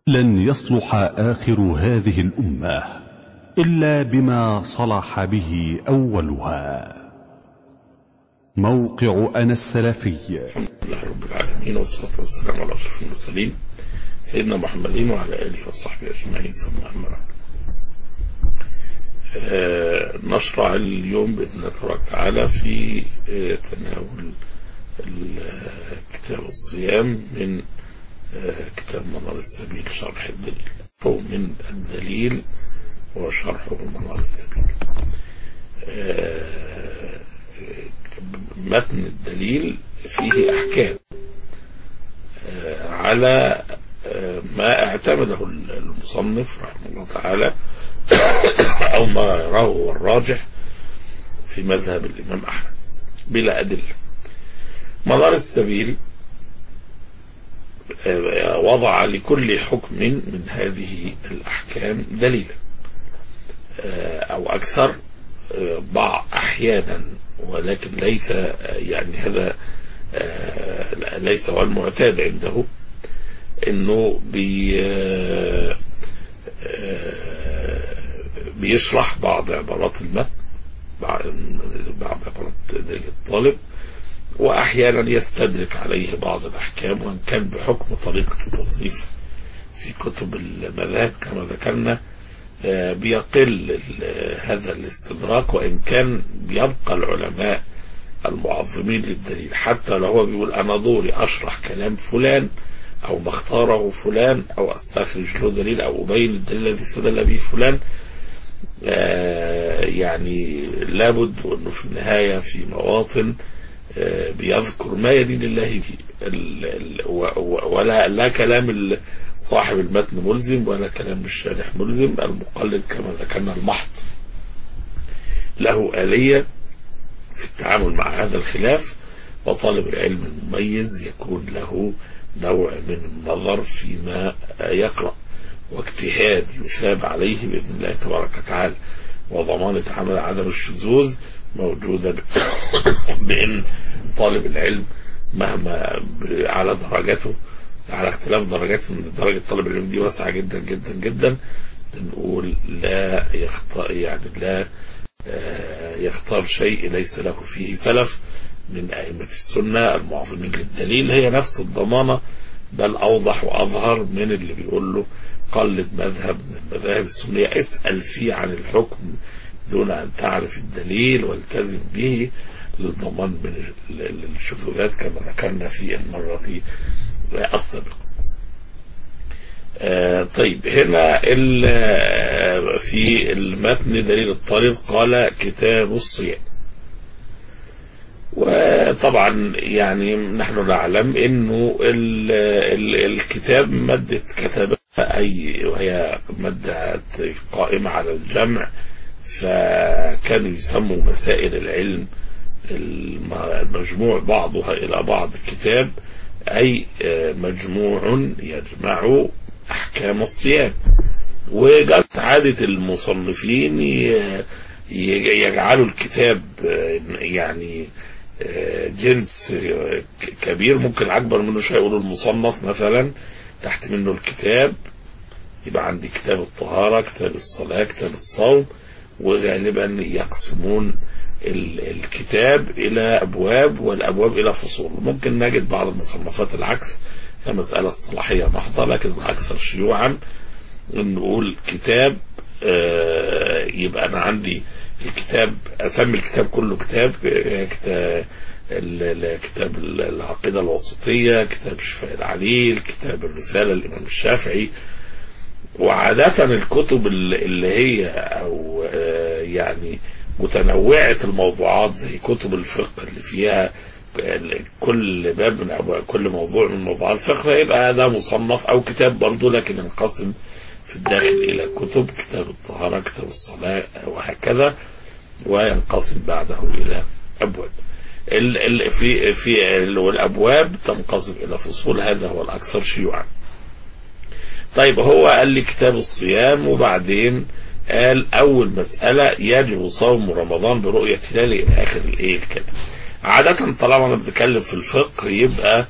لن يصلح آخر هذه الأمة إلا بما صلح به أولها موقع أنا السلفي الحمد لله رب العالمين والصلاة والسلام على أشرف المرسلين سيدنا محمد وعلى آله وصحبه أجمعين ثم أما بعد آه، نشرع اليوم بإذن الله تبارك وتعالى في آه، تناول ال- كتاب الصيام من آه، كتاب منار السبيل شرح الدليل أو من الدليل وشرحه منار السبيل آه، متن الدليل فيه أحكام آه، على آه، ما اعتمده المصنف رحمه الله تعالى أو ما يراه هو الراجح في مذهب الإمام أحمد بلا أدلة مدار السبيل آه، وضع لكل حكم من هذه الأحكام دليلا آه، أو أكثر آه، بعض أحيانا ولكن ليس آه، يعني هذا آه، لا- ليس هو المعتاد عنده انه بي آه، آه، بيشرح بعض عبارات المتن بعض بعض عبارات دليل الطالب واحيانا يستدرك عليه بعض الاحكام وان كان بحكم طريقه التصنيف في كتب المذاهب كما ذكرنا آه، بيقل ال- هذا الاستدراك وان كان بيبقى العلماء المعظمين للدليل حتى لو هو بيقول انا دوري اشرح كلام فلان او ما اختاره فلان او استخرج له دليل او ابين الدليل الذي استدل به فلان آه، يعني لابد وانه في النهايه في مواطن آه، بيذكر ما يدين الله فيه ال- ال- و- و- ولا لا كلام ال- صاحب المتن ملزم ولا كلام الشارح ملزم المقلد كما ذكرنا المحض له آلية في التعامل مع هذا الخلاف وطالب العلم المميز يكون له نوع من النظر فيما يقرأ واجتهاد يثاب عليه بإذن الله تبارك وتعالى وضمانة عمل عدم الشذوذ موجودة ب- بأن طالب العلم مهما ب- على درجته على اختلاف درجات من درجة طالب العلم دي واسعة جدا جدا جدا نقول لا يختار يعني لا آه، يختار شيء ليس له فيه سلف من أئمة السنة المعظمين للدليل هي نفس الضمانة بل أوضح وأظهر من اللي بيقول له قلد مذهب من المذاهب السنية اسأل فيه عن الحكم دون أن تعرف الدليل والتزم به للضمان من ال- ال- الشذوذات كما ذكرنا في المرة السابقة آه، طيب هنا ال- آه، في المتن دليل الطالب قال كتاب الصيام وطبعا يعني نحن نعلم انه ال ال الكتاب مادة كتبها اي وهي مادة قائمة على الجمع فكانوا يسموا مسائل العلم الم- المجموع بعضها الى بعض كتاب اي آه، مجموع يجمع احكام الصيام وجت عادة المصنفين ي- ي- يجعلوا الكتاب آه، يعني آه، جنس آه، ك- كبير ممكن أكبر منه شوية يقولوا المصنف مثلا تحت منه الكتاب يبقى عندي كتاب الطهارة كتاب الصلاة كتاب الصوم وغالبا يقسمون ال- الكتاب إلى أبواب والأبواب إلى فصول ممكن نجد بعض المصنفات العكس هي مسألة اصطلاحية محضة لكن الأكثر شيوعا نقول كتاب آه، يبقى أنا عندي الكتاب أسمي الكتاب كله كتاب آه، كتاب ال- ال- كتاب ال- العقيدة الوسطية كتاب شفاء العليل كتاب الرسالة الإمام الشافعي وعادة الكتب ال- اللي هي أو آه، يعني متنوعة الموضوعات زي كتب الفقه اللي فيها ال- كل باب من أبواب كل موضوع من موضوعات الفقه فيبقى هذا مصنف أو كتاب برضه لكن ينقسم في الداخل إلى كتب كتاب الطهارة كتاب الصلاة وهكذا وينقسم بعده إلى أبواب ال ال في في ال- والأبواب تنقسم إلى فصول هذا هو الأكثر شيوعا طيب هو قال لي كتاب الصيام وبعدين قال أول مسألة يجب صوم رمضان برؤية هلال إلى آخر الإيه الكلام عادة طالما أنا بتكلم في الفقه يبقى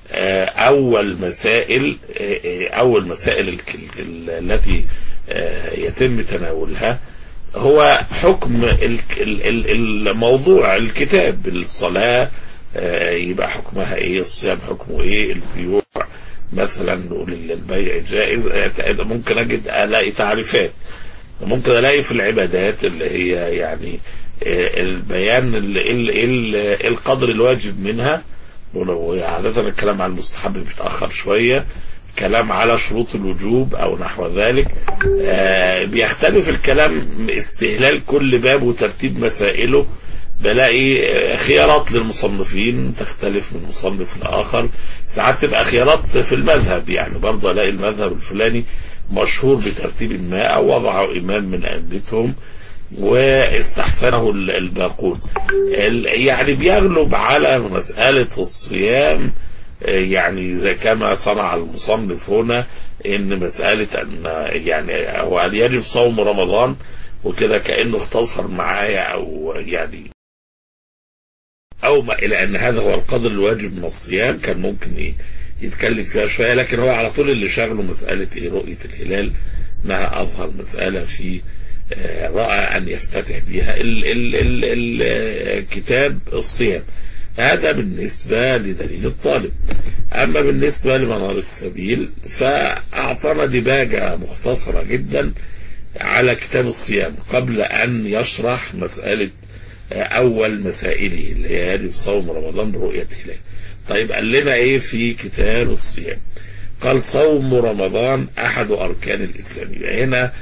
آه، أول مسائل آه، آه، أول مسائل الك- ال- التي آه، يتم تناولها هو حكم ال- ال- ال- الموضوع الكتاب الصلاة آه، يبقى حكمها ايه الصيام حكمه ايه البيوع مثلا نقول البيع جائز آه، ممكن اجد الاقي تعريفات ممكن الاقي في العبادات اللي هي يعني آه، البيان ال- ال- ال- القدر الواجب منها ولو عادة الكلام على المستحب بيتأخر شوية كلام على شروط الوجوب أو نحو ذلك آه، بيختلف الكلام استهلال كل باب وترتيب مسائله بلاقي آه، خيارات للمصنفين تختلف من مصنف لآخر ساعات تبقى خيارات في المذهب يعني برضه ألاقي المذهب الفلاني مشهور بترتيب ما أو وضعه إمام من أئمتهم واستحسنه ال- الباقون ال- يعني بيغلب على مسألة الصيام آه، يعني زي كما صنع المصنف هنا ان مسألة ان يعني هو هل يجب صوم رمضان وكده كأنه اختصر معايا او يعني او ما الى ان هذا هو القدر الواجب من الصيام كان ممكن ايه يتكلم فيها شوية لكن هو على طول اللي شغله مسألة ايه رؤية الهلال انها اظهر مسألة في آه، رأى أن يفتتح بها ال ال ال ال آه، كتاب الصيام هذا بالنسبة لدليل الطالب أما بالنسبة لمنار السبيل فأعطانا دباجة مختصرة جدا على كتاب الصيام قبل أن يشرح مسألة آه، أول مسائله اللي هي يجب صوم رمضان برؤية هلال طيب قال لنا إيه في كتاب الصيام قال صوم رمضان أحد أركان الإسلام يبقى هنا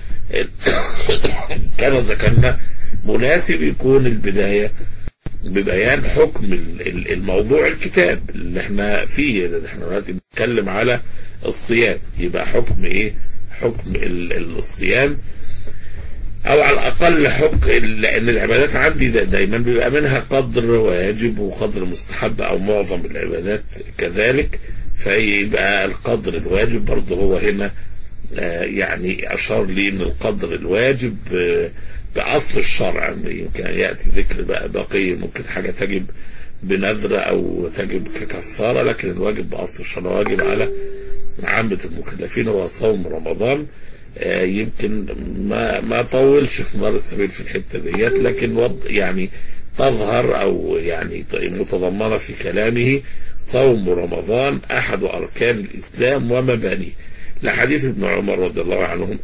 كما ذكرنا مناسب يكون البداية ببيان حكم ال- ال- الموضوع الكتاب اللي احنا فيه اللي احنا دلوقتي بنتكلم على الصيام يبقى حكم ايه حكم ال- ال- الصيام او على الاقل حكم لان العبادات عندي دا دايما بيبقى منها قدر واجب وقدر مستحب او معظم العبادات كذلك فيبقى القدر الواجب برضه هو هنا آه، يعني أشار لي أن القدر الواجب آه، بأصل الشرع يمكن أن يأتي ذكر بقى بقية ممكن حاجة تجب بنذر أو تجب ككفارة لكن الواجب بأصل الشرع واجب على عامة المكلفين هو صوم رمضان آه، يمكن ما ما طولش في مر السبيل في الحتة ديت لكن وض يعني تظهر أو يعني متضمنة في كلامه صوم رمضان أحد أركان الإسلام ومبانيه لحديث ابن عمر رضي الله عنهم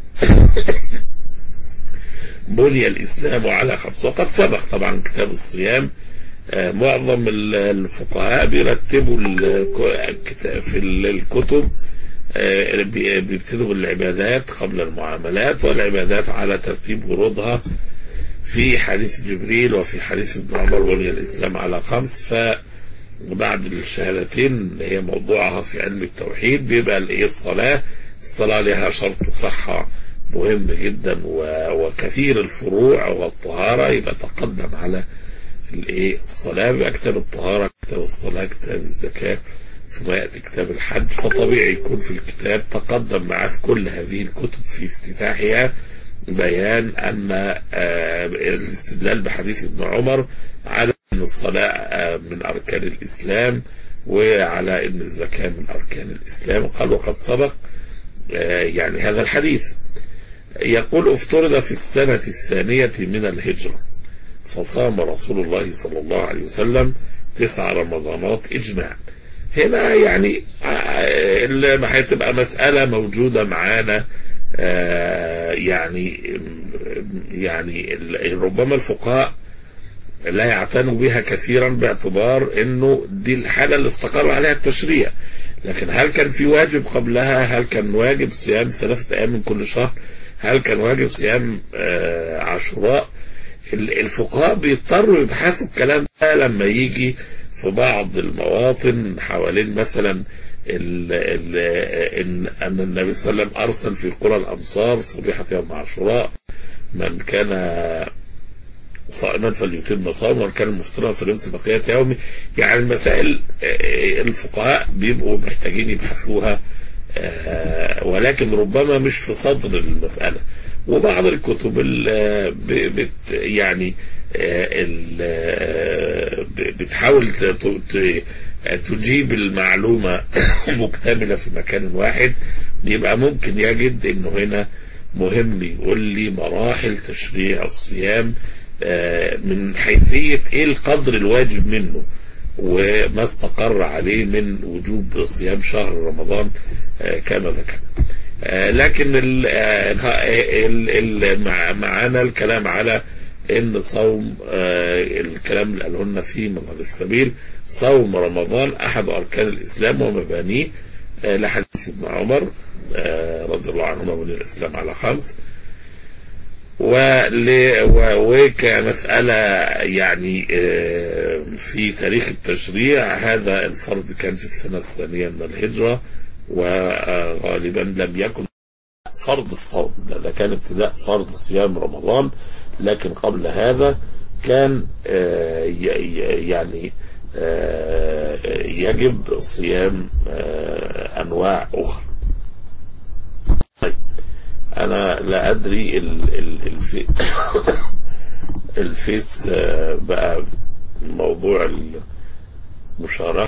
بني الإسلام على خمس وقد سبق طبعا كتاب الصيام آه، معظم ال- الفقهاء بيرتبوا الك- الكتا- في ال- الكتب آه، بي- بيبتدوا بالعبادات قبل المعاملات والعبادات على ترتيب ورودها في حديث جبريل وفي حديث ابن عمر بني الإسلام على خمس فبعد الشهادتين اللي هي موضوعها في علم التوحيد بيبقى الايه الصلاة الصلاة لها شرط صحة مهم جدا و- وكثير الفروع والطهارة يبقى تقدم على الايه الصلاة بيبقى كتاب الطهارة كتاب الصلاة كتاب الزكاة ثم يأتي كتاب الحج فطبيعي يكون في الكتاب تقدم معاه في كل هذه الكتب في افتتاحها بيان أن آه، الاستدلال بحديث ابن عمر على أن الصلاة آه، من أركان الإسلام وعلى أن الزكاة من أركان الإسلام قال وقد سبق آه، يعني هذا الحديث يقول افترض في السنة الثانية من الهجرة فصام رسول الله صلى الله عليه وسلم تسع رمضانات إجماعا هنا يعني آه، اللي هتبقى مسألة موجودة معانا آه، يعني يعني ال- ربما الفقهاء لا يعتنوا بها كثيرا باعتبار انه دي الحالة اللي استقر عليها التشريع لكن هل كان في واجب قبلها هل كان واجب صيام ثلاثة ايام من كل شهر هل كان واجب صيام آه، عاشوراء ال- الفقهاء بيضطروا يبحثوا الكلام ده لما يجي في بعض المواطن حوالين مثلا ال ال ان ان النبي صلى الله عليه وسلم ارسل في قرى الامصار صبيحه يوم عاشوراء من كان صائما فليتم صومه ومن كان مفطرا فليمسك بقيه يومه يعني المسائل آه، الفقهاء بيبقوا محتاجين يبحثوها آه، ولكن ربما مش في صدر المسألة وبعض الكتب ال- ب- بت يعني آه، ال- آه، ب- بتحاول ت- ت- تجيب المعلومة مكتملة في مكان واحد يبقى ممكن يجد انه هنا مهم يقول لي مراحل تشريع الصيام من حيثية ايه القدر الواجب منه وما استقر عليه من وجوب صيام شهر رمضان كما ذكر لكن ال ال معانا الكلام على ان صوم الكلام اللي قاله لنا في منهج السبيل صوم رمضان احد اركان الاسلام ومبانيه لحديث ابن عمر رضي الله عنهما بني الاسلام على خمس وكمسألة يعني في تاريخ التشريع هذا الفرض كان في السنة الثانية من الهجرة وغالبا لم يكن فرض الصوم ده كان ابتداء فرض صيام رمضان لكن قبل هذا كان يعني يجب صيام أنواع أخرى طيب أنا لا أدري الفي الفيس بقى موضوع المشاركة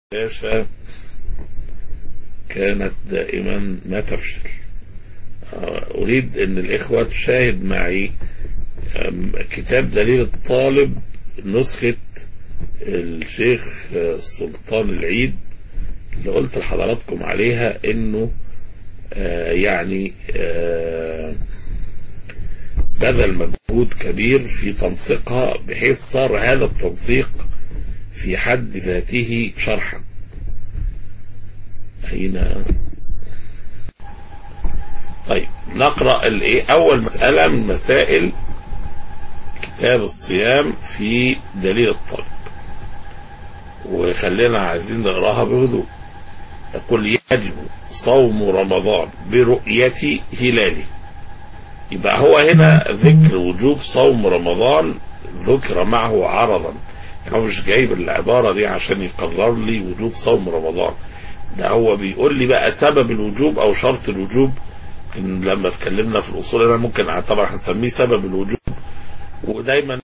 كانت دائما ما تفشل أريد أن الإخوة تشاهد معي كتاب دليل الطالب نسخة الشيخ سلطان العيد اللي قلت لحضراتكم عليها انه آه يعني آه بذل مجهود كبير في تنسيقها بحيث صار هذا التنسيق في حد ذاته شرحا أين طيب نقرأ الايه أول مسألة من مسائل كتاب الصيام في دليل الطالب وخلينا عايزين نقراها بهدوء يقول يجب صوم رمضان برؤية هلاله يبقى هو هنا ذكر وجوب صوم رمضان ذكر معه عرضا يعني هو مش جايب العبارة دي عشان يقرر لي وجوب صوم رمضان ده هو بيقول لي بقى سبب الوجوب او شرط الوجوب لما اتكلمنا في الاصول انا ممكن طبعا هنسميه سبب الوجوب ودايما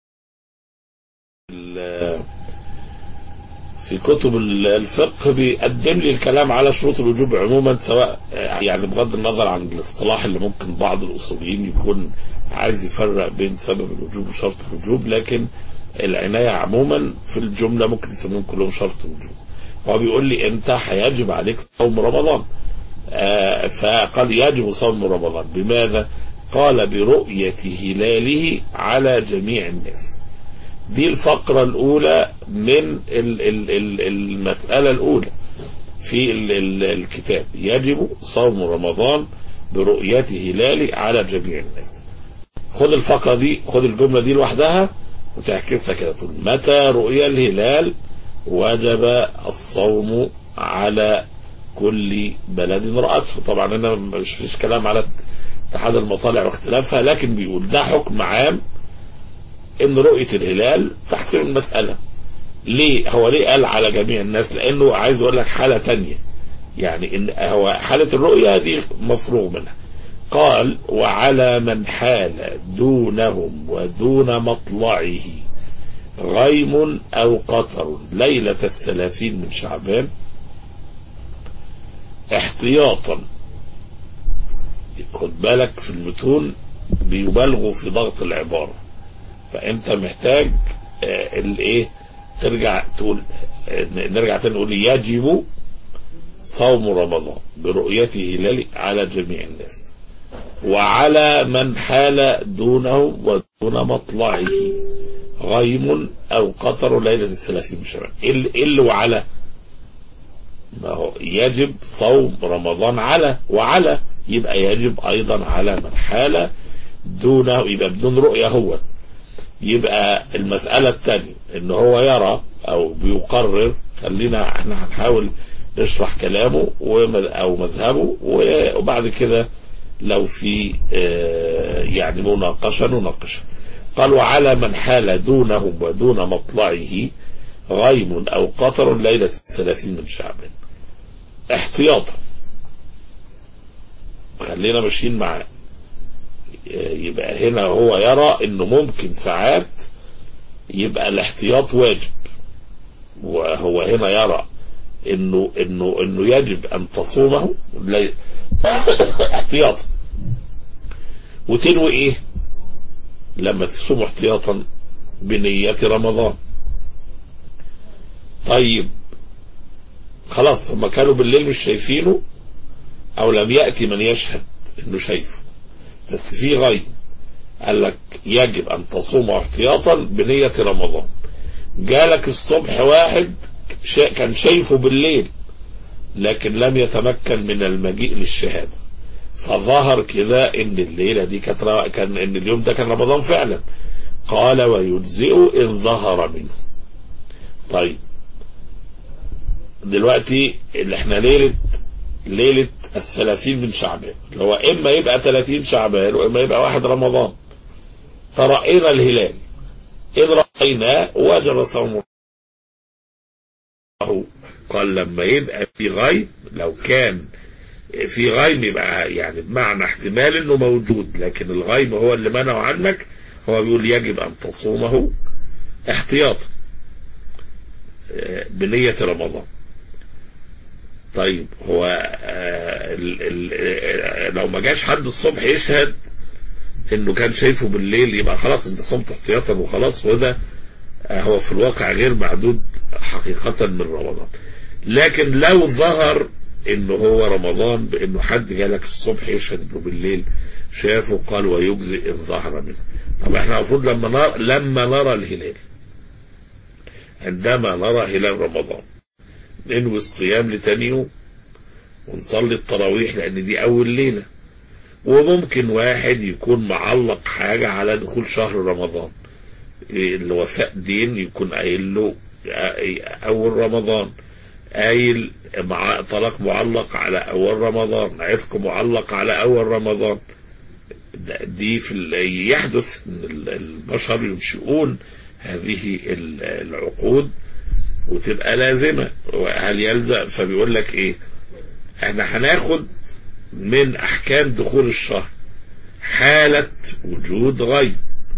في كتب الفقه بيقدم لي الكلام على شروط الوجوب عموما سواء يعني بغض النظر عن الاصطلاح اللي ممكن بعض الاصوليين يكون عايز يفرق بين سبب الوجوب وشرط الوجوب لكن العناية عموما في الجملة ممكن يسمون كلهم شرط الوجوب هو بيقول لي انت هيجب عليك صوم رمضان آه فقال يجب صوم رمضان بماذا قال برؤية هلاله على جميع الناس دي الفقرة الأولى من ال ال ال المسألة الأولى في ال ال الكتاب يجب صوم رمضان برؤية هلاله على جميع الناس خد الفقرة دي خد الجملة دي لوحدها وتعكسها كده تقول متى رؤيا الهلال وجب الصوم على كل بلد رأته طبعا هنا مش فيش كلام على اتحاد المطالع واختلافها لكن بيقول ده حكم عام ان رؤية الهلال تحسم المسألة ليه هو ليه قال على جميع الناس لانه عايز اقول لك حالة تانية يعني ان هو حالة الرؤية دي مفروغ منها قال وعلى من حال دونهم ودون مطلعه غيم او قطر ليلة الثلاثين من شعبان احتياطا خد بالك في المتون بيبالغوا في ضغط العبارة فانت محتاج اه الايه ترجع تقول اه نرجع تاني نقول يجب صوم رمضان برؤية هلال على جميع الناس وعلى من حال دونه ودون مطلعه غيم او قطر ليلة الثلاثين من شعبان ايه اللي وعلى ما هو يجب صوم رمضان على وعلى يبقى يجب ايضا على من حال دونه يبقى بدون رؤية هو يبقى المسألة الثانية ان هو يرى او بيقرر خلينا احنا هنحاول نشرح كلامه او مذهبه وبعد كده لو في اه يعني مناقشة نناقشها قال وعلى من حال دونهم ودون مطلعه غيم او قطر ليلة الثلاثين من شعبان احتياطا خلينا ماشيين معاه يبقى هنا هو يرى انه ممكن ساعات يبقى الاحتياط واجب وهو هنا يرى انه انه انه يجب ان تصومه لا- احتياطا وتنوي ايه لما تصوم احتياطا بنية رمضان طيب خلاص هم كانوا بالليل مش شايفينه او لم يأتي من يشهد انه شايفه بس في غي قال لك يجب ان تصوم احتياطا بنية رمضان جالك الصبح واحد شا- كان شايفه بالليل لكن لم يتمكن من المجيء للشهادة فظهر كده ان الليلة دي كانت را- كان ان اليوم ده كان رمضان فعلا قال ويجزئ ان ظهر منه طيب دلوقتي اللي احنا ليلة ليلة الثلاثين من شعبان اللي هو اما يبقى ثلاثين شعبان واما يبقى واحد رمضان فرأينا الهلال إن رأيناه وجب صومه قال لما يبقى في غيب لو كان في غيم يبقى يعني بمعنى احتمال انه موجود لكن الغيم هو اللي منعه عنك هو بيقول يجب ان تصومه احتياطا آه، بنية رمضان طيب هو آه، ال- ال- آه، لو ما جاش حد الصبح يشهد انه كان شايفه بالليل يبقى خلاص انت صمت احتياطا وخلاص وده آه، هو في الواقع غير معدود حقيقة من رمضان لكن لو ظهر انه هو رمضان بانه حد جالك الصبح يشهد انه بالليل شافه قال ويجزي ان ظهر منه طب احنا المفروض لما نرى لما نرى الهلال عندما نرى هلال رمضان ننوي الصيام لتاني يوم ونصلي التراويح لان دي اول ليله وممكن واحد يكون معلق حاجه على دخول شهر رمضان الوفاء دين يكون قايل له اول رمضان قايل مع طلاق معلق على اول رمضان عتق معلق على اول رمضان ده- دي في ال- يحدث ان ال- البشر ينشئون هذه ال- العقود وتبقى لازمه وهل يلزم فبيقول لك ايه احنا هناخد من احكام دخول الشهر حاله وجود غيب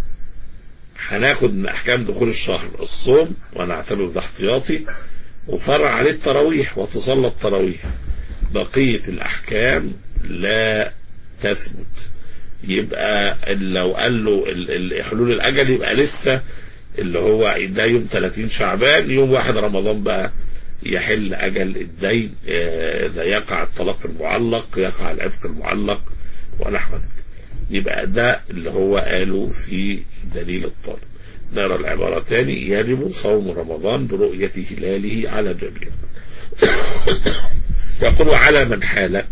هناخد من احكام دخول الشهر الصوم وانا اعتبر ده احتياطي وفرع عليه التراويح وتصلى التراويح بقية الأحكام لا تثبت يبقى لو قال له ال- ال- حلول الأجل يبقى لسه اللي هو ده يوم 30 شعبان يوم واحد رمضان بقى يحل أجل الدين آه، إذا يقع الطلاق المعلق يقع العتق المعلق ونحو ذلك يبقى ده اللي هو قاله في دليل الطالب نرى العبارة تاني يجب صوم رمضان برؤية هلاله على جميع يقول على من حال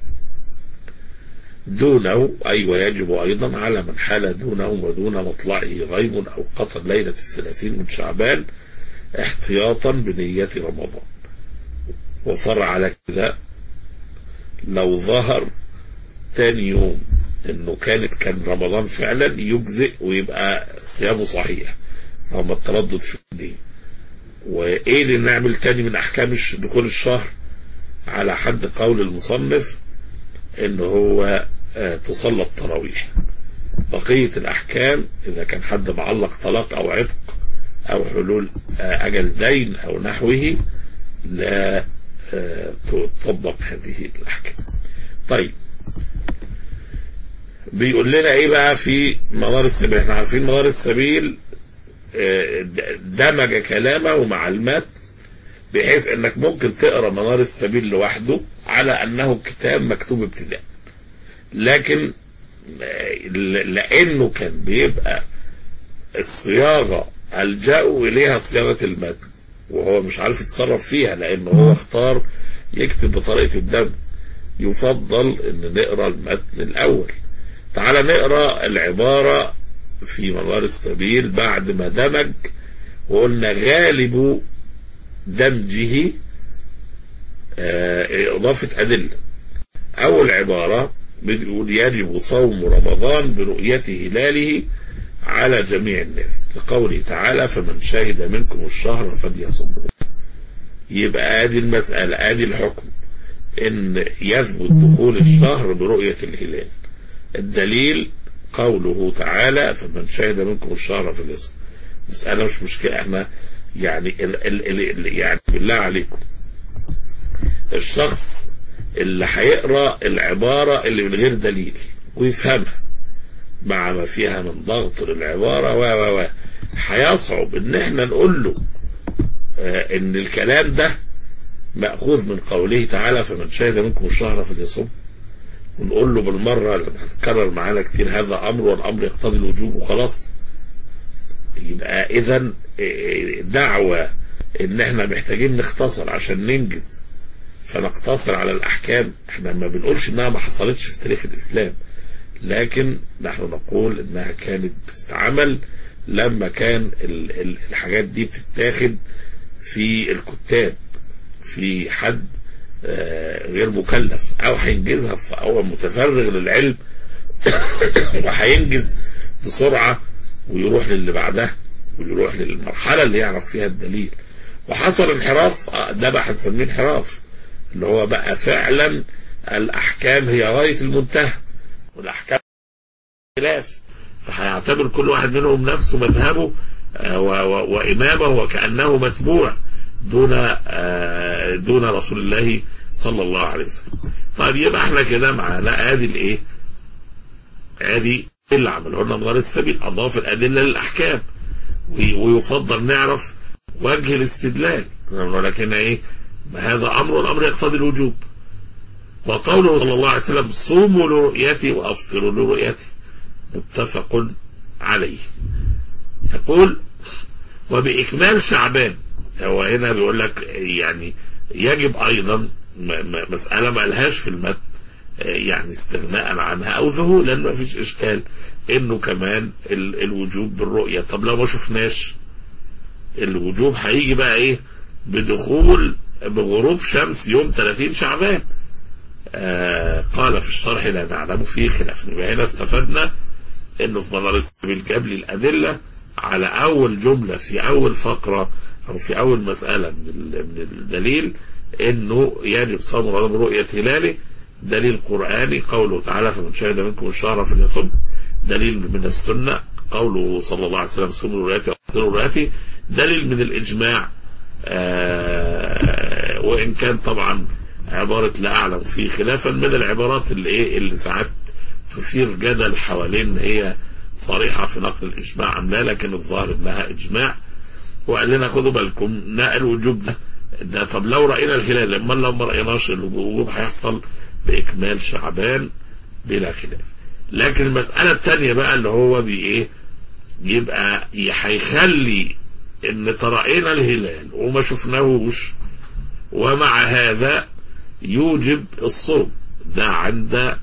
دونه أي ويجب أيضا على من حال دونه ودون مطلعه غيم أو قطر ليلة الثلاثين من شعبان احتياطا بنية رمضان وفرع على كده لو ظهر تاني يوم انه كانت كان رمضان فعلا يجزئ ويبقى صيامه صحيح رغم التردد في الدين وايه اللي نعمل تاني من احكام الش- دخول الشهر على حد قول المصنف ان هو آه، تصلى التراويح بقية الأحكام إذا كان حد معلق طلاق أو عتق أو حلول آه، أجل دين أو نحوه لا آه، تطبق هذه الأحكام طيب بيقول لنا ايه بقى في منار السبيل احنا عارفين منار السبيل آه، د- دمج كلامه مع المتن بحيث انك ممكن تقرا منار السبيل لوحده على انه كتاب مكتوب ابتداء لكن آه، ل- لانه كان بيبقى الصياغه الجأوا اليها صياغه المتن وهو مش عارف يتصرف فيها لانه هو اختار يكتب بطريقه الدم يفضل ان نقرا المتن الاول تعال نقرا العباره في منار السبيل بعد ما دمج وقلنا غالب دمجه آه، إضافة أدلة أول عبارة بتقول يجب صوم رمضان برؤية هلاله على جميع الناس لقوله تعالى فمن شهد منكم الشهر فليصم يبقى ادي المسألة ادي الحكم ان يثبت دخول الشهر برؤية الهلال الدليل قوله تعالى فمن شهد منكم الشهر فليصم مسألة مش مشكلة احنا يعني ال ال ال ال يعني بالله عليكم الشخص اللي هيقرا العباره اللي من غير دليل ويفهمها مع ما فيها من ضغط للعباره و و و هيصعب ان احنا نقول له آه ان الكلام ده ماخوذ من قوله تعالى فمن شهد منكم الشهر فليصم ونقول له بالمره اللي هتتكرر معانا كتير هذا امر والامر يقتضي الوجوب وخلاص يبقى اذا دعوة ان احنا محتاجين نختصر عشان ننجز فنقتصر على الاحكام احنا ما بنقولش انها ما حصلتش في تاريخ الاسلام لكن نحن نقول انها كانت بتتعمل لما كان ال ال الحاجات دي بتتاخد في الكتاب في حد آه غير مكلف او هينجزها او متفرغ للعلم وهينجز بسرعه ويروح للي بعدها ويروح للمرحله اللي يعرف فيها الدليل وحصل انحراف ده بقى هنسميه انحراف اللي هو بقى فعلا الاحكام هي غايه المنتهى والاحكام خلاف فهيعتبر كل واحد منهم نفسه مذهبه وامامه وكانه متبوع دون دون رسول الله صلى الله عليه وسلم طيب يبقى احنا كده معانا ادي الايه ادي اللي عمله لنا مدار السبيل اضاف الادله للاحكام ويفضل نعرف وجه الاستدلال ولكن ايه هذا امر والامر يقتضي الوجوب وقوله صلى الله عليه وسلم صوموا لرؤيتي وافطروا لرؤيتي متفق عليه يقول وباكمال شعبان هو هنا بيقول لك يعني يجب ايضا مساله ما قالهاش في المتن يعني استغناء عنها او ذهولا ما فيش اشكال انه كمان ال الوجوب بالرؤية طب لو ما شفناش الوجوب هيجي بقى ايه بدخول بغروب شمس يوم 30 شعبان آه قال في الشرح لا نعلم فيه خلاف يبقى هنا استفدنا انه في مدارس الجبل الادله على اول جمله في اول فقره او في اول مساله من من الدليل انه يجب صوم رمضان برؤيه هلاله دليل قرآني قوله تعالى فمن شهد منكم الشهر فليصم دليل من السنة قوله صلى الله عليه وسلم صوموا رؤيتي وأفطروا رؤيتي دليل من الإجماع آه وإن كان طبعا عبارة لا أعلم فيه خلافا من العبارات اللي إيه اللي ساعات تثير جدل حوالين هي صريحة في نقل الإجماع أم لا لكن الظاهر إنها إجماع وقال لنا خدوا بالكم نقل وجوب ده ده طب لو رأينا الهلال اما لو ما رأيناش الوجوب هيحصل بإكمال شعبان بلا خلاف لكن المسألة الثانية بقى اللي هو بإيه يبقى هيخلي ان ترأينا الهلال وما شفناهوش ومع هذا يوجب الصوم ده عند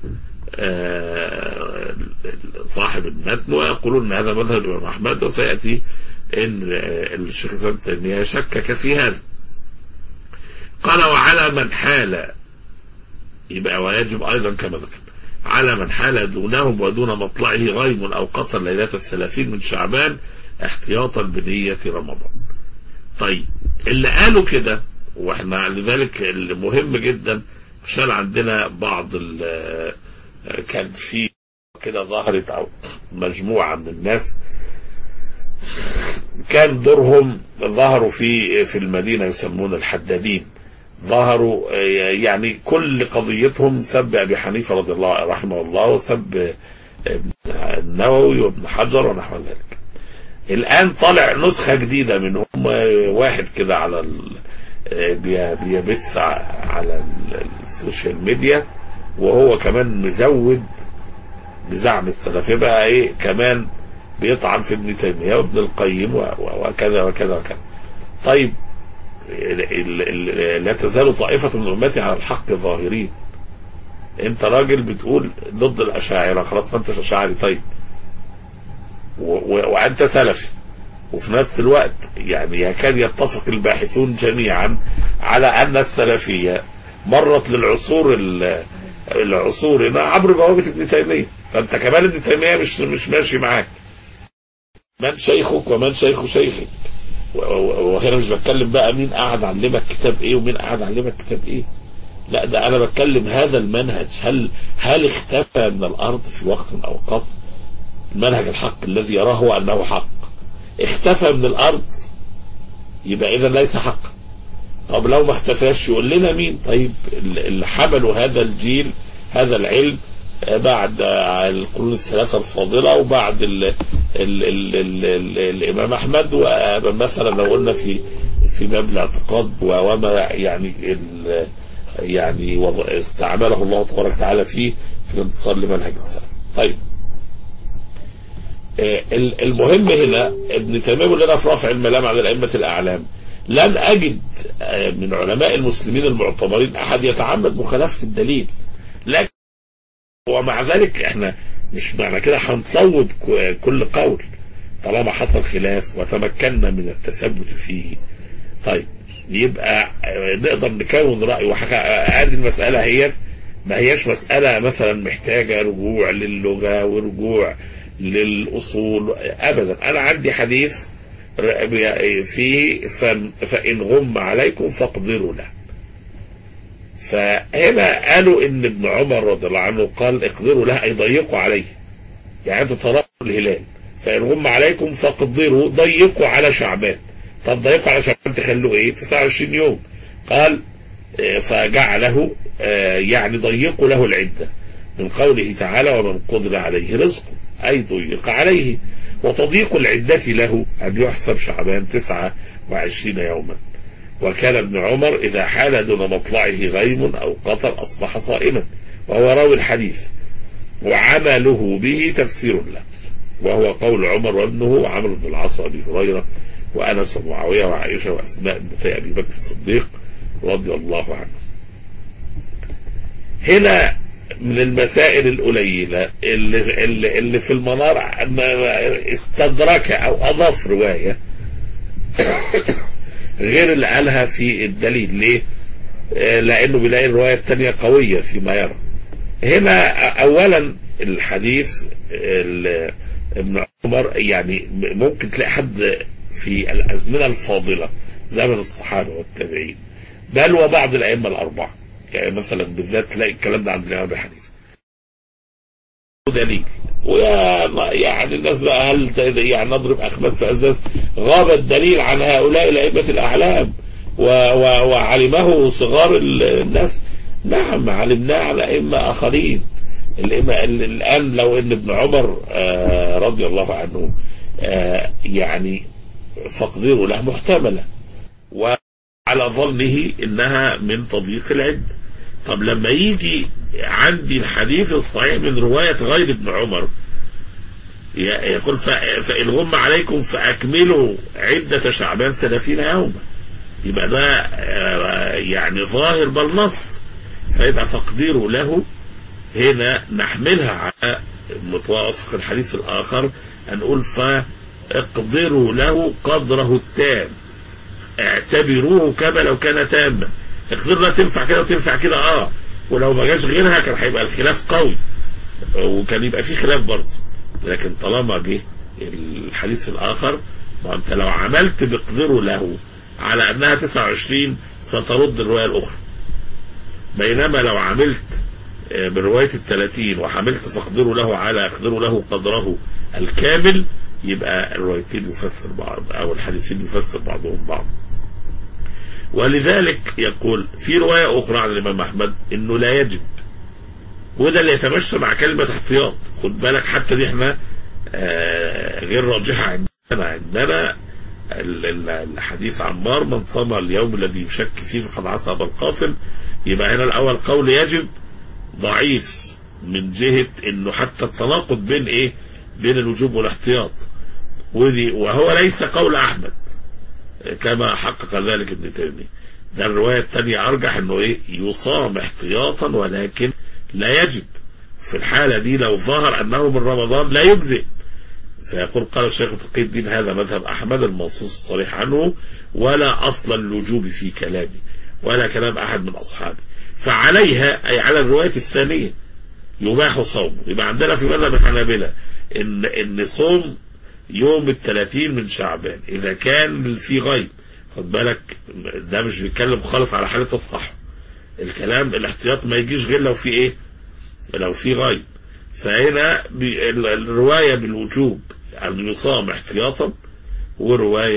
صاحب المتن ويقولون ان هذا مذهب الامام احمد وسياتي ان الشيخ ابن تيميه شكك في هذا قال وعلى من حال يبقى ويجب ايضا كما ذكر على من حال دونهم ودون مطلعه غيم او قطر ليله الثلاثين من شعبان احتياطا بنيه رمضان. طيب اللي قالوا كده واحنا لذلك المهم جدا عشان عندنا بعض كان في كده ظهرت او مجموعه من الناس كان دورهم ظهروا في في المدينه يسمون الحدادين ظهروا يعني كل قضيتهم سب ابي حنيفه رضي الله رحمه الله وسب النووي وابن حجر ونحو ذلك. الان طلع نسخه جديده منهم واحد كده على بيبث على السوشيال ميديا وهو كمان مزود بزعم السلفيه بقى ايه كمان بيطعن في ابن تيميه وابن القيم وكذا وكذا وكذا. طيب لا تزال طائفة من أمتي على الحق ظاهرين انت راجل بتقول ضد الأشاعرة خلاص ما انتش أشاعري طيب وأنت سلفي وفي نفس الوقت يعني يكاد يتفق الباحثون جميعا على أن السلفية مرت للعصور العصور عبر بوابة ابن تيمية فأنت كمان ابن تيمية مش مش ماشي معاك من شيخك ومن شيخ شيخك وهنا مش بتكلم بقى مين قاعد علمك كتاب ايه ومين قاعد علمك كتاب ايه لا ده انا بتكلم هذا المنهج هل هل اختفى من الارض في وقت من الاوقات المنهج الحق الذي يراه انه حق اختفى من الارض يبقى اذا ليس حقا طب لو ما اختفاش يقول لنا مين طيب اللي حملوا هذا الجيل هذا العلم بعد القرون الثلاثة الفاضلة وبعد ال ال ال ال ال الإمام أحمد ومثلا لو قلنا في في باب الاعتقاد وما يعني ال يعني استعمله الله تبارك وتعالى فيه في الانتصار لمنهج السلف. طيب المهم هنا ابن تيميه بيقول لنا في رفع الملام على الائمه الاعلام لن اجد من علماء المسلمين المعتبرين احد يتعمد مخالفه الدليل لكن ومع ذلك احنا مش معنى كده هنصوب كل قول طالما حصل خلاف وتمكنا من التثبت فيه طيب يبقى نقدر نكون رأي هذه المسألة هي ما هيش مسألة مثلا محتاجة رجوع للغة ورجوع للأصول أبدا أنا عندي حديث فيه فإن غم عليكم فاقدروا له فهنا قالوا ان ابن عمر رضي الله عنه قال اقدروا له اي ضيقوا عليه يعني تتراءوا الهلال فان غم عليكم فاقدروا ضيقوا على شعبان طب ضيقوا على شعبان تخلوه ايه 29 يوم قال فجعله يعني ضيقوا له العدة من قوله تعالى ومن قدر عليه رزقه أي ضيق عليه وتضييق العدة له أن يحسب شعبان 29 يوما وكان ابن عمر إذا حال دون مطلعه غيم أو قطر أصبح صائما وهو راوي الحديث وعمله به تفسير له وهو قول عمر وابنه عمرو بن العاص وابي هريره وانس ومعاويه وعائشه واسماء بنتي ابي بكر الصديق رضي الله عنه. هنا من المسائل القليله اللي, اللي, اللي في المنار استدرك او اضاف روايه غير اللي قالها في الدليل ليه؟ لانه بيلاقي الروايه الثانيه قويه فيما يرى. هنا اولا الحديث ابن عمر يعني ممكن تلاقي حد في الازمنه الفاضله زمن الصحابه والتابعين بل وبعض الائمه الاربعه يعني مثلا بالذات تلاقي الكلام ده عند الامام ابي حنيفه دليل ويا يعني الناس بقى هل يعني نضرب اخماس في ازاز غاب الدليل عن هؤلاء الائمه الاعلام و و وعلمه صغار الناس نعم علمناه على ائمه اخرين الان لو ان ابن عمر آه رضي الله عنه آه يعني فقدره له محتمله وعلى ظنه انها من تضييق العد طب لما يجي عندي الحديث الصحيح من رواية غير ابن عمر يقول فإن غم عليكم فأكملوا عدة شعبان ثلاثين يوما يبقى ده يعني ظاهر بل نص فيبقى تقديره له هنا نحملها على متوافق الحديث الآخر نقول فاقدروا له قدره التام اعتبروه كما لو كان تاما اقدر لا تنفع كده وتنفع كده اه ولو ما جاش غيرها كان هيبقى الخلاف قوي وكان يبقى في خلاف برضه لكن طالما جه الحديث الاخر ما انت لو عملت بقدره له على انها 29 سترد الروايه الاخرى بينما لو عملت بروايه ال 30 وحملت فاقدره له على اقدره له قدره الكامل يبقى الروايتين يفسر بعض او الحديثين يفسر بعضهم بعض ولذلك يقول في رواية أخرى عن الإمام أحمد إنه لا يجب وده اللي يتمشى مع كلمة احتياط خد بالك حتى دي احنا آه غير راجحة عندنا عندنا الحديث عمار من صام اليوم الذي يشك فيه فقد عصى أبا القاسم يبقى هنا الأول قول يجب ضعيف من جهة إنه حتى التناقض بين إيه؟ بين الوجوب والاحتياط ودي وهو ليس قول أحمد كما حقق ذلك ابن تيمية ده الرواية الثانية أرجح أنه إيه يصام احتياطا ولكن لا يجب في الحالة دي لو ظهر أنه من رمضان لا يجزئ فيقول قال الشيخ تقي الدين هذا مذهب أحمد المنصوص الصريح عنه ولا أصل اللجوب في كلامه ولا كلام أحد من أصحابه فعليها أي على الرواية الثانية يباح صوم يبقى عندنا في مذهب الحنابلة إن إن صوم يوم الثلاثين من شعبان إذا كان في غيب خد بالك ده مش بيتكلم خالص على حالة الصح الكلام الاحتياط ما يجيش غير لو في ايه لو في غيب فهنا الرواية بالوجوب أن يصام احتياطا ورواية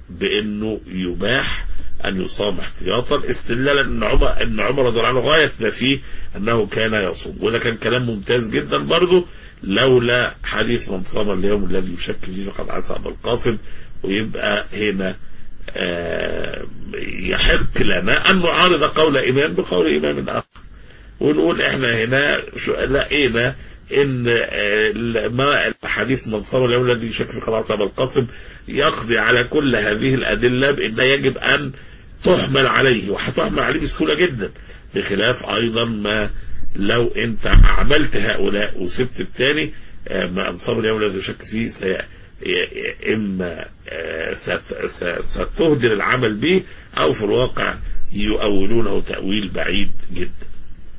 بانه يباح ان يصام احتياطا استدلالا ان عمر ان عمر رضي الله عنه غايه ما فيه انه كان يصوم وده كان كلام ممتاز جدا برضه لولا حديث من صام اليوم الذي يشك فيه فقد عصى ابا القاسم ويبقى هنا آه يحق لنا ان نعارض قول امام بقول امام اخر ونقول احنا هنا شو لقينا ان آه، ما حديث من صام اليوم الذي يشك في قضاء ابا القاسم يقضي على كل هذه الادله بان يجب ان تحمل عليه وهتحمل عليه بسهوله جدا بخلاف ايضا ما لو انت عملت هؤلاء وسبت الثاني ما انصار اليوم الذي يشك فيه سي... ي- اما آه، ست- س- ستهدر العمل به او في الواقع يؤولونه تاويل بعيد جدا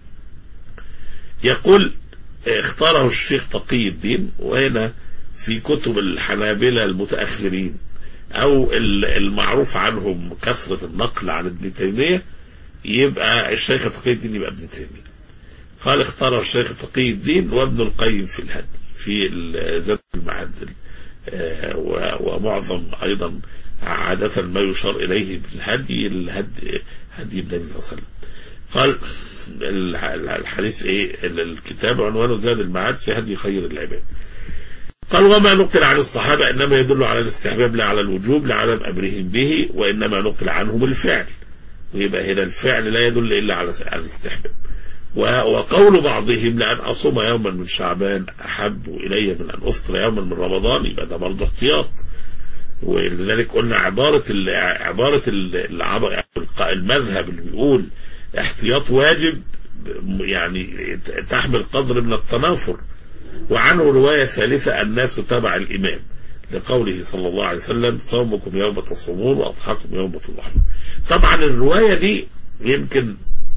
يقول اختاره الشيخ تقي الدين وهنا في كتب الحنابلة المتأخرين أو ال- المعروف عنهم كثرة النقل عن ابن تيمية يبقى الشيخ تقي الدين يبقى ابن تيمية قال اختاره الشيخ تقي الدين وابن القيم في الهدي في ال- زاد المعاد آه، و- ومعظم أيضا عادة ما يشار إليه بالهدي الهدي هدي النبي صلى الله عليه وسلم قال ال- الحديث ايه الكتاب عنوانه زاد المعاد في هدي خير العباد قال وما نقل عن الصحابة إنما يدل على الاستحباب لا على الوجوب لعدم أمرهم به وإنما نقل عنهم الفعل ويبقى هنا الفعل لا يدل إلا على على الاستحباب و- وقول بعضهم لأن أصوم يوما من شعبان أحب إلي من أن أفطر يوما من رمضان يبقى ده برضه احتياط ولذلك قلنا عبارة ال- عبارة ال- العب- المذهب اللي بيقول احتياط واجب يعني تحمل قدر من التنافر وعنه رواية ثالثة الناس تبع الإمام لقوله صلى الله عليه وسلم صومكم يوم تصومون وأضحاكم يوم تضحون طبعا الرواية دي يمكن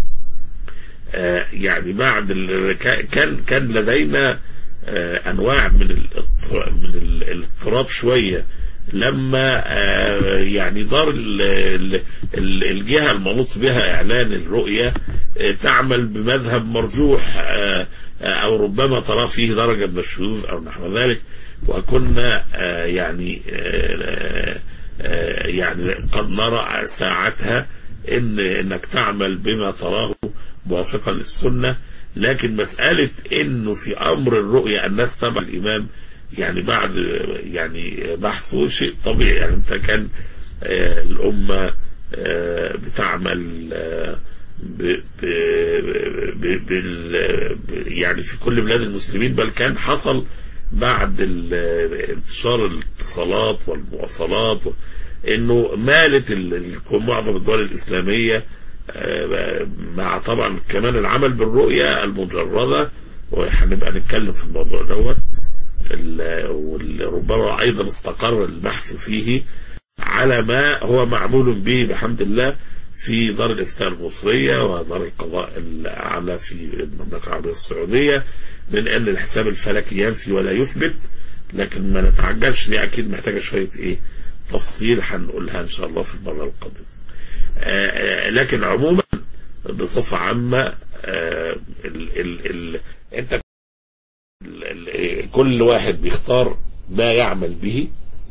آه يعني بعد ال- كا- كان كان لدينا آه انواع من الاضط- من ال- الاضطراب شويه لما آه يعني دار ال- ال- ال- الجهه المنوط بها اعلان الرؤيه آه تعمل بمذهب مرجوح آه آه او ربما ترى فيه درجه من الشذوذ او نحو ذلك وكنا آه يعني آه آه يعني قد نرى ساعتها ان انك تعمل بما تراه موافقا للسنه لكن مساله انه في امر الرؤيه الناس تبع الامام يعني بعد يعني بحثه شيء طبيعي يعني انت كان آه، الامه آه، بتعمل آه، ب ب ب بال ب- يعني في كل بلاد المسلمين بل كان حصل بعد ال- انتشار الاتصالات والمواصلات انه مالت ال- ال- معظم الدول الاسلاميه آه، مع طبعا كمان العمل بالرؤيه المجرده وهنبقى نتكلم في الموضوع دوت ال- وربما ايضا استقر البحث فيه على ما هو معمول به بحمد الله في دار الافتاء المصريه ودار القضاء الاعلى في المملكه العربيه السعوديه من ان الحساب الفلكي ينفي ولا يثبت لكن ما نتعجلش دي اكيد محتاجه شويه ايه تفصيل هنقولها ان شاء الله في المره القادمه. آه، آه، لكن عموما بصفه عامه آه، ال ال ال انت ال- ال- كل واحد بيختار ما يعمل به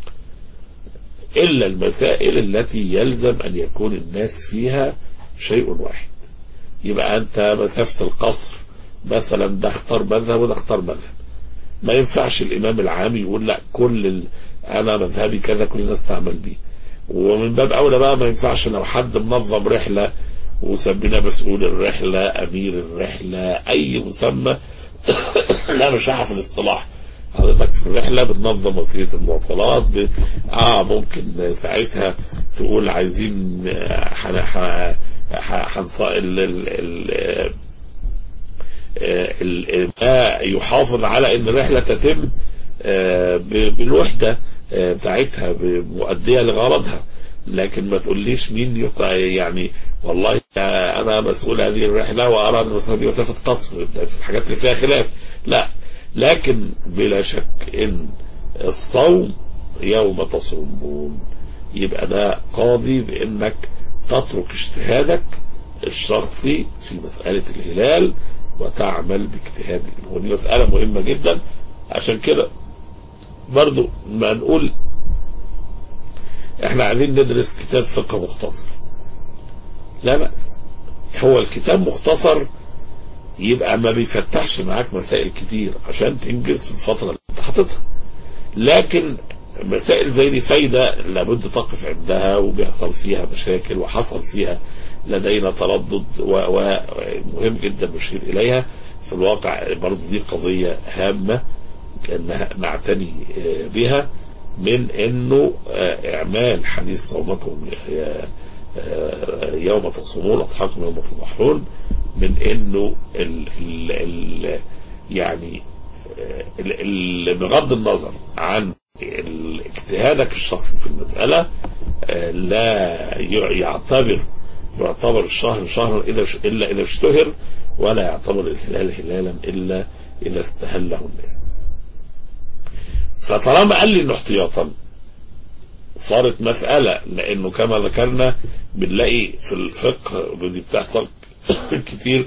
إلا المسائل التي يلزم أن يكون الناس فيها شيء واحد يبقى أنت مسافة القصر مثلا ده اختار مذهب وده اختار مذهب ما ينفعش الإمام العام يقول لا كل ال... أنا مذهبي كذا كل الناس تعمل بيه ومن باب أولى بقى ما ينفعش لو حد منظم رحلة وسمينا مسؤول الرحلة أمير الرحلة أي مسمى لا مش هعرف الاصطلاح حضرتك في الرحلة بتنظم وسيلة المواصلات ب... اه ممكن ساعتها تقول عايزين آه، حن... ح... ح... حنص... ال... ال... ال... آه، ال... ما يحافظ على ان الرحلة تتم آه، ب... بالوحدة آه، بتاعتها مؤدية لغرضها لكن ما تقوليش مين يقع يعني والله انا مسؤول هذه الرحله وارى ان المسافه دي مسافه قصر ده في الحاجات اللي فيها خلاف لا لكن بلا شك ان الصوم يوم تصومون يبقى ده قاضي بانك تترك اجتهادك الشخصي في مساله الهلال وتعمل باجتهاد الإمام. ودي مساله مهمه جدا عشان كده برضو ما نقول احنا عايزين ندرس كتاب فقه مختصر لا بأس هو الكتاب مختصر يبقى ما بيفتحش معاك مسائل كتير عشان تنجز في الفترة اللي انت حاططها لكن مسائل زي دي فايدة لابد تقف عندها وبيحصل فيها مشاكل وحصل فيها لدينا تردد ومهم جدا نشير إليها في الواقع برضه دي قضية هامة ان نعتني بها من انه اعمال حديث صومكم يوم تصومون اضحاكم يوم تضحون من انه ال ال ال يعني ال بغض النظر عن اجتهادك الشخصي في المسألة لا يعتبر يعتبر الشهر شهرا إلا إذا اشتهر ولا يعتبر الهلال هلالا إلا إذا استهله الناس فطالما قال لي انه احتياطا صارت مسألة لانه كما ذكرنا بنلاقي في الفقه دي بتحصل كتير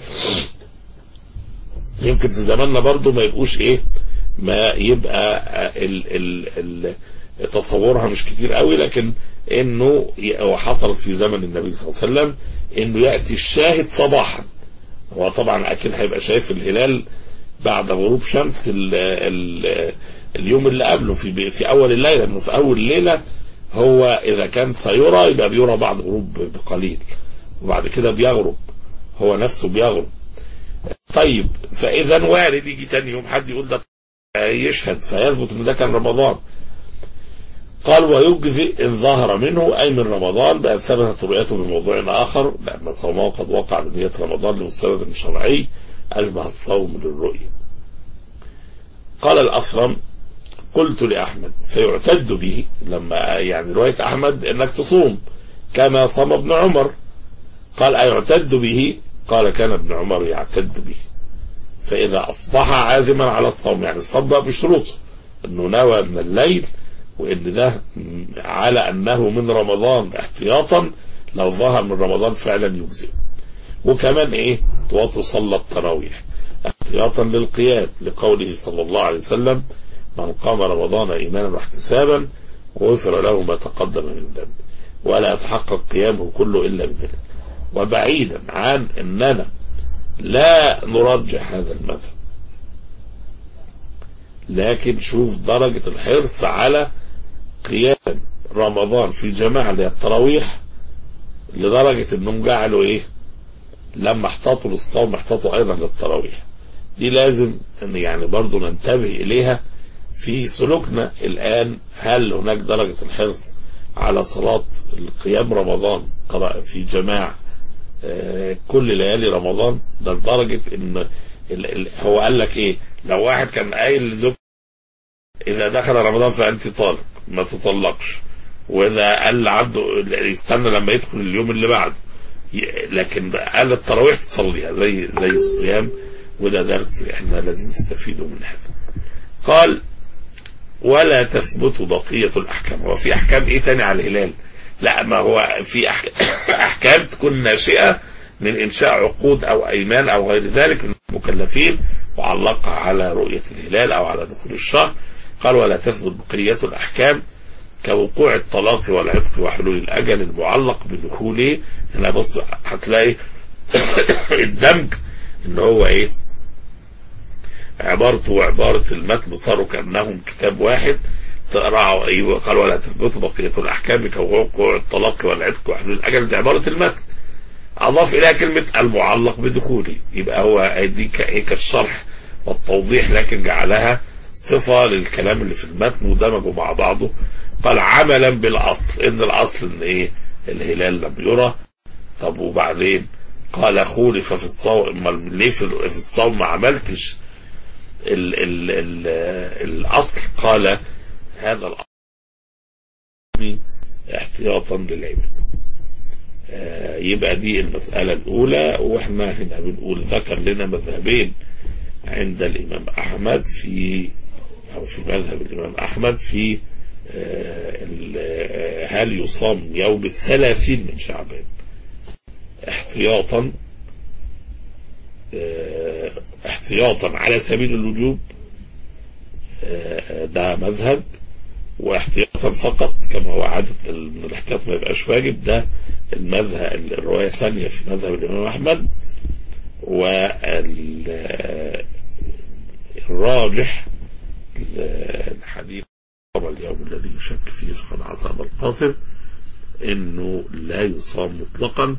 يمكن في زماننا برضو ما يبقوش ايه ما يبقى ال ال ال تصورها مش كتير قوي لكن انه وحصلت في زمن النبي صلى الله عليه وسلم انه يأتي الشاهد صباحا هو طبعا اكيد هيبقى شايف الهلال بعد غروب شمس ال ال اليوم اللي قبله في في اول الليله لانه في اول الليله هو اذا كان سيرى يبقى بيرى بعد غروب بقليل وبعد كده بيغرب هو نفسه بيغرب طيب فاذا وارد يجي تاني يوم حد يقول ده يشهد فيثبت ان ده كان رمضان قال ويجزي ان ظهر منه اي من رمضان بان ثبتت رؤيته بموضوع اخر لان صومه قد وقع بنيه رمضان لمستند شرعي اشبه الصوم للرؤيه قال الاصرم قلت لأحمد فيعتد به لما يعني رواية أحمد أنك تصوم كما صام ابن عمر قال أيعتد به قال كان ابن عمر يعتد به فإذا أصبح عازما على الصوم يعني الصوم بقى بشروطه أنه نوى من الليل وأن ده على أنه من رمضان احتياطا لو ظهر من رمضان فعلا يجزئ وكمان إيه وتصلى التراويح احتياطا للقيام لقوله صلى الله عليه وسلم من قام رمضان إيمانا واحتسابا وغفر له ما تقدم من ذنب ولا يتحقق قيامه كله إلا بذلك وبعيدا عن أننا لا نرجح هذا المذهب لكن شوف درجة الحرص على قيام رمضان في جماعة للتراويح لدرجة انهم جعلوا ايه لما احتاطوا للصوم احتاطوا ايضا للتراويح دي لازم ان يعني برضو ننتبه اليها في سلوكنا الآن هل هناك درجة الحرص على صلاة القيام رمضان قراءة في جماعة كل ليالي رمضان ده لدرجة ان هو قال لك ايه لو واحد كان قايل لزوجته اذا دخل رمضان فانت طالق ما تطلقش واذا قال لعبده يستنى لما يدخل اليوم اللي بعده لكن قال التراويح تصليها زي زي الصيام وده درس احنا لازم نستفيدوا من هذا قال ولا تثبت بقية الأحكام هو في أحكام إيه تاني على الهلال لا ما هو في أحكام تكون ناشئة من إنشاء عقود أو أيمان أو غير ذلك من المكلفين وعلقها على رؤية الهلال أو على دخول الشهر قال ولا تثبت بقية الأحكام كوقوع الطلاق والعتق وحلول الأجل المعلق بدخوله هنا بص هتلاقي الدمج إن هو إيه عبارته وعبارة المتن صاروا كأنهم كتاب واحد تقرأ أيوة قال ولا تثبت بقية الأحكام كوقوع الطلاق والعتق وحلول الأجل دي عبارة المتن أضاف إليها كلمة المعلق بدخوله يبقى هو دي كالشرح والتوضيح لكن جعلها صفة للكلام اللي في المتن ودمجوا مع بعضه قال عملا بالأصل إن الأصل إن إيه الهلال لم يرى طب وبعدين قال خولف في الصوم ليه في الصوم ما عملتش ال ال ال الأصل قال هذا الأصل احتياطا للعباد آه يبقى دي المسألة الأولى وإحنا هنا بنقول ذكر لنا مذهبين عند الإمام أحمد في أو في مذهب الإمام أحمد في آه هل يصام يوم الثلاثين من شعبان احتياطا آه احتياطا على سبيل الوجوب ده مذهب واحتياطا فقط كما هو عادة ان الاحتياط ما يبقاش واجب ده المذهب الرواية الثانية في مذهب الإمام أحمد والراجح الحديث اليوم الذي يشك فيه فقد عصى القاصر انه لا يصام مطلقا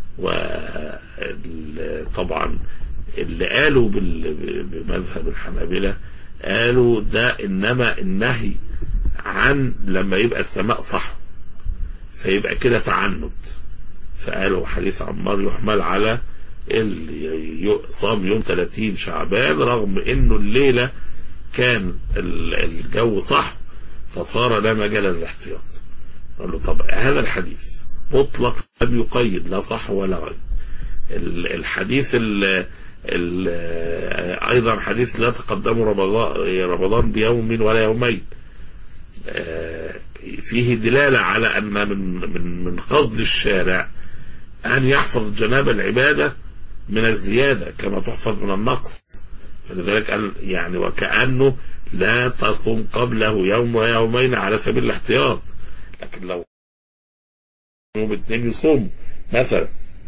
وطبعا اللي قالوا بال- بمذهب الحنابلة قالوا ده انما النهي عن لما يبقى السماء صح فيبقى كده تعنت فقالوا حديث عمار يحمل على اللي ي- صام يوم 30 شعبان رغم انه الليلة كان ال- الجو صح فصار لا مجال للاحتياط قال له طب هذا الحديث مطلق لم يقيد لا صح ولا غير ال- الحديث ال ال ايضا حديث لا تقدموا رمضان رمضان بيوم ولا يومين آه، فيه دلالة على أن من من من قصد الشارع أن يحفظ جناب العبادة من الزيادة كما تحفظ من النقص فلذلك قال يعني وكأنه لا تصوم قبله يوم ويومين على سبيل الاحتياط لكن لو يوم اثنين يصوم مثلا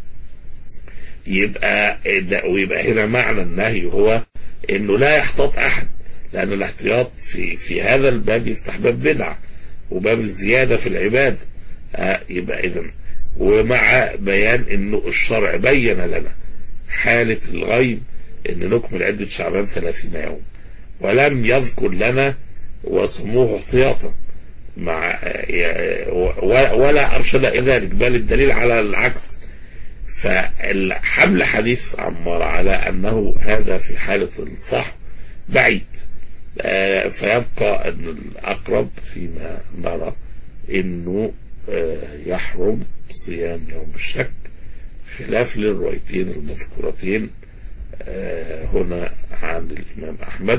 يبقى ده ويبقى هنا معنى النهي هو انه لا يحتاط احد لان الاحتياط في في هذا الباب يفتح باب بدعه وباب الزياده في العباده آه يبقى اذا ومع بيان انه الشرع بين لنا حاله الغيب ان نكمل عده شعبان 30 يوم ولم يذكر لنا وصموه احتياطا مع آه، ولا ولا ارشد الى ذلك بل الدليل على العكس فحمل حديث عمار على أنه هذا في حالة الصح بعيد آه، فيبقى أن الأقرب فيما نرى أنه آه، يحرم صيام يوم الشك خلاف للروايتين المذكورتين آه، هنا عن الإمام أحمد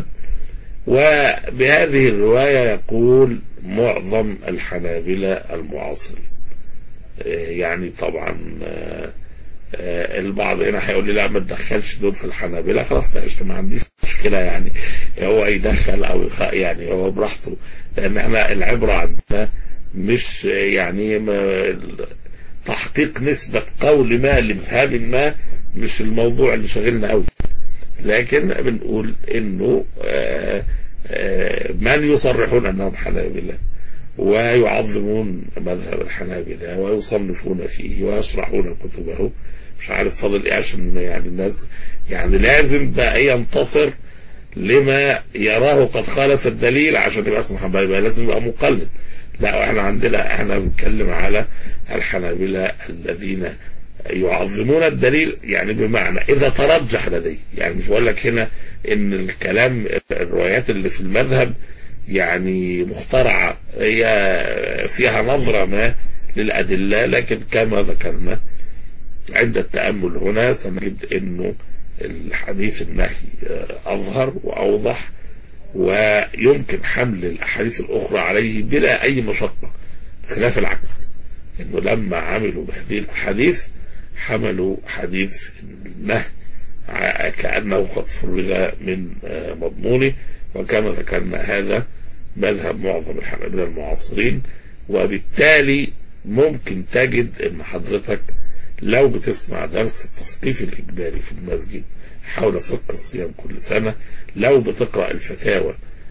وبهذه الرواية يقول معظم الحنابلة المعاصرين آه، يعني طبعا آه، آه، البعض هنا هيقول لي لا ما تدخلش دول في الحنابلة خلاص لا قشطة ما عنديش مشكلة يعني هو يدخل او يخ... يعني هو براحته لان احنا العبرة عندنا مش يعني ما تحقيق نسبة قول ما لمذهب ما مش الموضوع اللي شاغلنا قوي لكن بنقول انه آه، آه، من يصرحون انهم حنابلة ويعظمون مذهب الحنابلة ويصنفون فيه ويشرحون كتبه مش عارف فاضل ايه عشان يعني الناس يعني لازم بقى ينتصر لما يراه قد خالف الدليل عشان يبقى اسمه حنبلي يبقى لازم يبقى مقلد لا احنا عندنا احنا بنتكلم على الحنابلة الذين يعظمون الدليل يعني بمعنى اذا ترجح لديه يعني مش بقول لك هنا ان الكلام الروايات اللي في المذهب يعني مخترعة هي فيها نظرة ما للأدلة لكن كما ذكرنا عند التأمل هنا سنجد أنه الحديث النهي أظهر وأوضح ويمكن حمل الأحاديث الأخرى عليه بلا أي مشقة خلاف العكس أنه لما عملوا بهذه الأحاديث حملوا حديث النهي كأنه قد فرغ من مضمونه وكما ذكرنا هذا مذهب معظم الحنابلة المعاصرين وبالتالي ممكن تجد ان حضرتك لو بتسمع درس التثقيف الإجباري في المسجد حول فقه الصيام كل سنة لو بتقرأ الفتاوى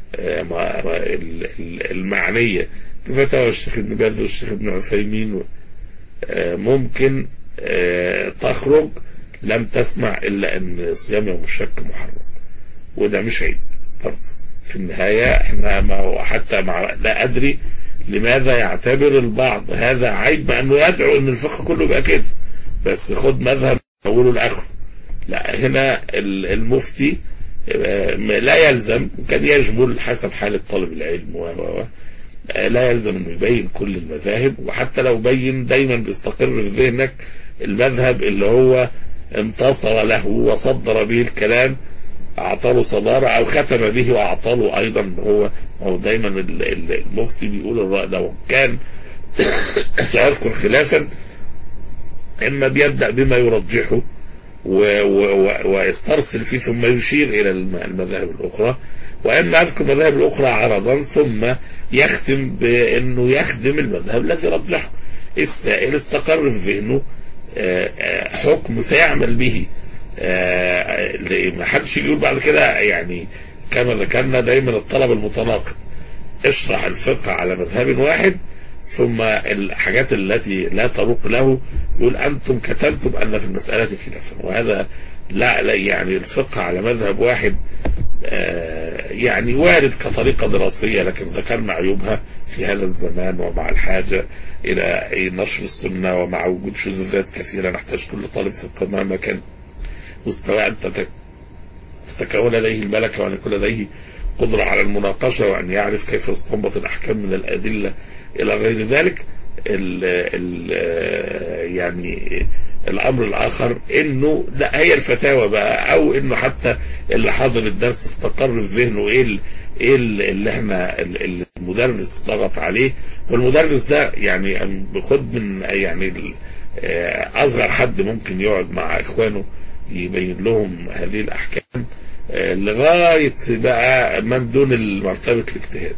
المعنية بفتاوى الشيخ ابن باز والشيخ ابن عثيمين ممكن تخرج لم تسمع إلا أن صيام يوم الشك محرم وده مش عيب برضه في النهاية احنا ما حتى مع لا أدري لماذا يعتبر البعض هذا عيب مع أنه يدعو أن الفقه كله يبقى كده بس خد مذهب أوله لآخره لا هنا المفتي لا يلزم كان يجمل حسب حالة طالب العلم و لا يلزم انه يبين كل المذاهب وحتى لو بين دايما بيستقر في ذهنك المذهب اللي هو انتصر له وصدر به الكلام اعطاله صدارة او ختم به واعطاله ايضا هو هو دايما المفتي بيقول الرأي ده وكان سأذكر خلافا اما بيبدأ بما يرجحه و- و- و- ويسترسل فيه ثم يشير إلى الم- المذاهب الأخرى وإما يذكر المذاهب الأخرى عرضا ثم يختم بأنه يخدم المذهب الذي رجحه السائل استقر في ذهنه آه، آه، حكم سيعمل به آه، ما حدش يقول بعد كده يعني كما ذكرنا دايما الطلب المتناقض اشرح الفقه على مذهب واحد ثم الحاجات التي لا تروق له يقول أنتم كتبتم أن في المسألة خلافا وهذا لا, لا يعني الفقه على مذهب واحد آه، يعني وارد كطريقة دراسية لكن ذكرنا عيوبها في هذا الزمان ومع الحاجة إلى نشر السنة ومع وجود شذوذات كثيرة نحتاج كل طالب فقه مهما كان مستواه أن تتك- تتكون لديه الملكة وأن يكون لديه قدرة على المناقشة وأن يعرف كيف يستنبط الأحكام من الأدلة إلى غير ذلك ال ال يعني الأمر الآخر إنه لا هي الفتاوى بقى أو إنه حتى اللي حاضر الدرس استقر في ذهنه إيه ال- إيه ال- اللي إحنا ال- ال- المدرس ضغط عليه والمدرس ده يعني بخد من يعني ال- آه، أصغر حد ممكن يقعد مع إخوانه يبين لهم هذه الأحكام آه، لغاية بقى من دون مرتبة الاجتهاد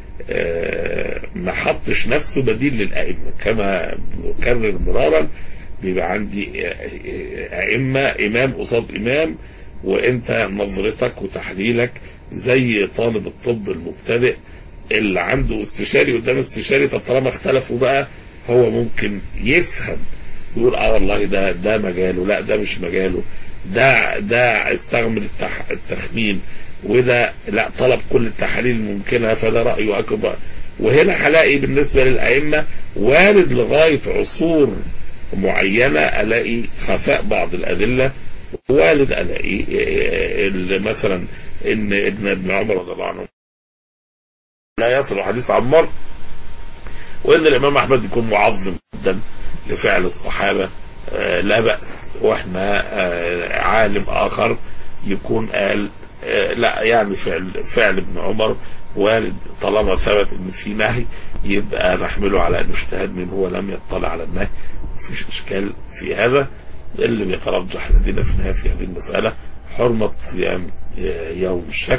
آه، ما حطش نفسه بديل للأئمة كما بكرر مرارا بيبقى عندي آه، آه، أئمة إمام قصاد إمام وأنت نظرتك وتحليلك زي طالب الطب المبتدئ اللي عنده استشاري قدام استشاري طب طالما اختلفوا بقى هو ممكن يفهم يقول اه والله ده ده مجاله لا ده مش مجاله ده ده استعمل التح التخمين وده لا طلب كل التحاليل الممكنه فده رايه اكبر وهنا هلاقي بالنسبه للائمه وارد لغايه عصور معينه الاقي خفاء بعض الادله وارد الاقي آه، ال- مثلا ان ابن ابن عمر رضي الله عنه لا يصل حديث عمار وان الامام احمد يكون معظم جدا لفعل الصحابه آه، لا باس واحنا آه، عالم اخر يكون قال آه، لا يعني فعل فعل ابن عمر وارد طالما ثبت ان في نهي يبقى نحمله على انه اجتهاد منه ولم يطلع على النهي مفيش اشكال في هذا اللي بيترجح لدينا في النهايه في هذه المساله حرمه صيام آه، يوم الشك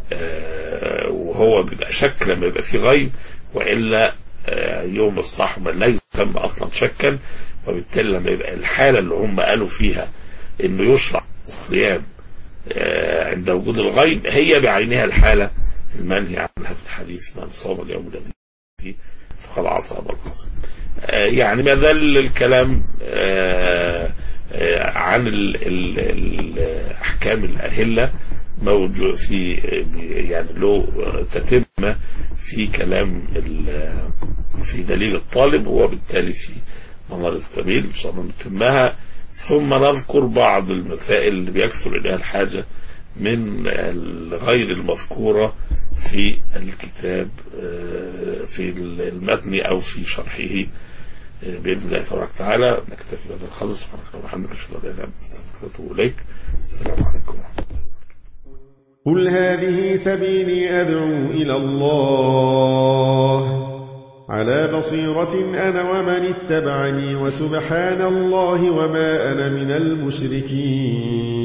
آه، وهو بيبقى شك لما يبقى فيه غيب والا آه، يوم الصحمة لا يسمى اصلا شكا وبالتالي لما يبقى الحالة اللي هم قالوا فيها انه يشرع الصيام آه، عند وجود الغيب هي بعينها الحالة المنهي عنها في الحديث من صام اليوم الذي فيه فقد عصى ابا القاسم آه، يعني ما زال الكلام آه، آه، عن ال- ال- ال- احكام الاهله موجود في يعني له تتمه في كلام ال- في دليل الطالب وبالتالي في منار السبيل ان شاء الله نتمها ثم نذكر بعض المسائل اللي بيكثر اليها الحاجه من الغير المذكوره في الكتاب آه، في المتن او في شرحه آه، باذن الله تبارك وتعالى نكتفي بهذا القدر سبحانك اللهم وبحمدك اشهد ان لا اله الا انت استغفرك واتوب اليك السلام عليكم ورحمه الله قل هذه سبيلي أدعو إلى الله على بصيرة أنا ومن اتبعني وسبحان الله وما أنا من المشركين